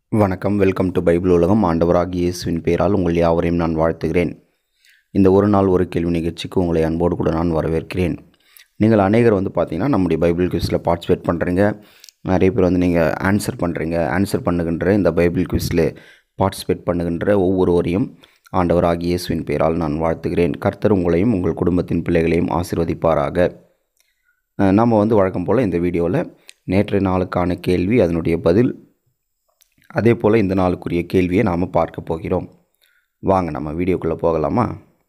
வணக்கம் welcome to Bible உலகம் ஆண்டவராகிய இயேசுவின் பெயரால் உங்கள் யாவரையும் நான் வாழ்த்துகிறேன் இந்த ஒரு நாள் ஒரு கேள்வி நிகழ்ச்சிக்கு உங்களை அன்போடு கூட நான் வரவேற்கிறேன் நீங்கள் அநேகர் வந்து பார்த்தீங்கன்னா நம்முடைய பைபிள் குவிஸில் பார்ட்டிசிபேட் பண்ணுறீங்க நிறைய பேர் வந்து நீங்கள் ஆன்சர் பண்ணுறீங்க ஆன்சர் பண்ணுகின்ற இந்த பைபிள் குவிஸில் பார்ட்டிசிபேட் பண்ணுகின்ற ஒவ்வொருவரையும் ஆண்டவராகிய இயேசுவின் பெயரால் நான் வாழ்த்துகிறேன் கர்த்தர் உங்களையும் உங்கள் குடும்பத்தின் பிள்ளைகளையும் ஆசீர்வதிப்பாராக அஹ் நம்ம வந்து வழக்கம் போல் இந்த வீடியோவில் நேற்றைய நாளுக்கான கேள்வி அதனுடைய பதில் அதே போல் இந்த நாளுக்குரிய கேள்வியை நாம் பார்க்க போகிறோம் வாங்க நம்ம வீடியோக்குள்ளே போகலாமா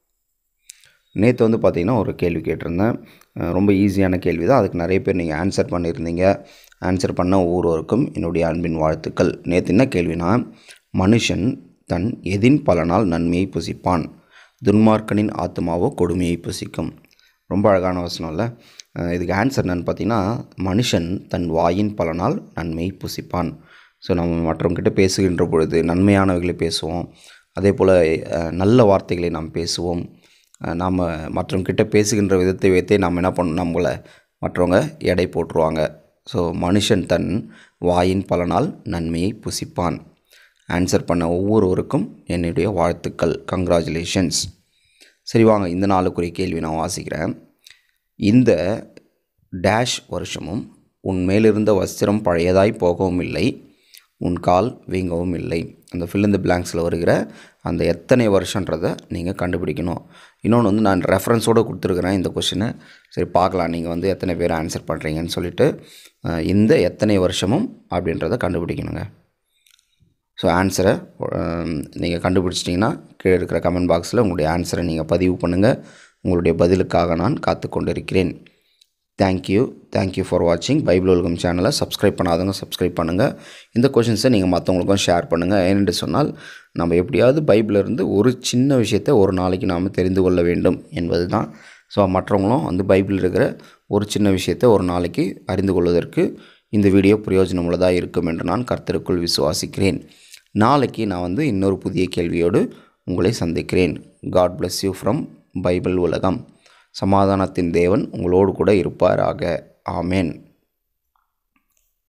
நேற்று வந்து பார்த்திங்கன்னா ஒரு கேள்வி கேட்டிருந்தேன் அஹ் ரொம்ப ஈஸியான கேள்வி தான் அதுக்கு நிறைய பேர் நீங்கள் ஆன்சர் பண்ணியிருந்தீங்க ஆன்சர் பண்ண ஒவ்வொருவருக்கும் என்னுடைய அன்பின் வாழ்த்துக்கள் நேற்று என்ன கேள்வினா மனுஷன் தன் எதின் பலனால் நன்மையை புசிப்பான் துன்மார்க்கனின் ஆத்மாவோ கொடுமையை புசிக்கும் ரொம்ப அழகான வசனம் இல்லை அஹ் இதுக்கு ஆன்சர் என்னன்னு பார்த்தீங்கன்னா மனுஷன் தன் வாயின் பலனால் நன்மையை புசிப்பான் ஸோ நம்ம மற்றவங்ககிட்ட பேசுகின்ற பொழுது நன்மையானவைகளை பேசுவோம் அதே போல் அஹ், நல்ல வார்த்தைகளை நாம் பேசுவோம் அஹ், நாம் மற்றவங்ககிட்ட பேசுகின்ற விதத்தை வைத்தே நாம் என்ன பண்ணணும் நம்மளை மற்றவங்க எடை போட்டுருவாங்க ஸோ மனுஷன் தன் வாயின் பலனால் நன்மையை புசிப்பான் ஆன்சர் பண்ண ஒவ்வொருவருக்கும் என்னுடைய வாழ்த்துக்கள் கங்க்ராச்சுலேஷன்ஸ் சரி வாங்க இந்த நாளுக்குரிய கேள்வி நான் வாசிக்கிறேன் இந்த டேஷ் வருஷமும் உன் மேலிருந்த வஸ்திரம் பழையதாய் போகவும் இல்லை உன் கால் வீங்கவும் இல்லை அந்த fill in the பிளாங்க்ஸில் வருகிற அந்த எத்தனை வருஷன்றதை நீங்கள் கண்டுபிடிக்கணும் இன்னொன்று வந்து நான் ரெஃபரன்ஸோடு கொடுத்துருக்குறேன் இந்த கொஷினை சரி பார்க்கலாம் நீங்கள் வந்து எத்தனை பேர் ஆன்சர் பண்ணுறீங்கன்னு சொல்லிட்டு அஹ், இந்த எத்தனை வருஷமும் அப்படின்றத கண்டுபிடிக்கணுங்க ஸோ ஆன்சரை நீங்கள் கண்டுபிடிச்சிட்டிங்கன்னா கீழே இருக்கிற கமெண்ட் பாக்ஸில் உங்களுடைய ஆன்சரை நீங்கள் பதிவு பண்ணுங்கள் உங்களுடைய பதிலுக்காக நான் காத்து கொண்டிருக்கிறேன் தேங்க்யூ தேங்க்யூ ஃபார் வாட்சிங் பைபிள் உலகம் சேனலை சப்ஸ்கிரைப் பண்ணாதவங்க சப்ஸ்கிரைப் பண்ணுங்கள் இந்த கொஷின்ஸை நீங்கள் மற்றவங்களுக்கும் ஷேர் பண்ணுங்கள் ஏனென்று சொன்னால் நம்ம எப்படியாவது பைபிளில் இருந்து ஒரு சின்ன விஷயத்தை ஒரு நாளைக்கு நாம் தெரிந்து கொள்ள வேண்டும் என்பது தான் ஸோ மற்றவங்களும் வந்து பைபிளில் இருக்கிற ஒரு சின்ன விஷயத்தை ஒரு நாளைக்கு அறிந்து கொள்வதற்கு இந்த வீடியோ பிரயோஜனமுள்ளதாக இருக்கும் என்று நான் கர்த்தருக்குள் விசுவாசிக்கிறேன் நாளைக்கு நான் வந்து இன்னொரு புதிய கேள்வியோடு உங்களை சந்திக்கிறேன் God bless you from Bible உலகம் சமாதானத்தின் தேவன் உங்களோடு கூட இருப்பாராக ஆமென்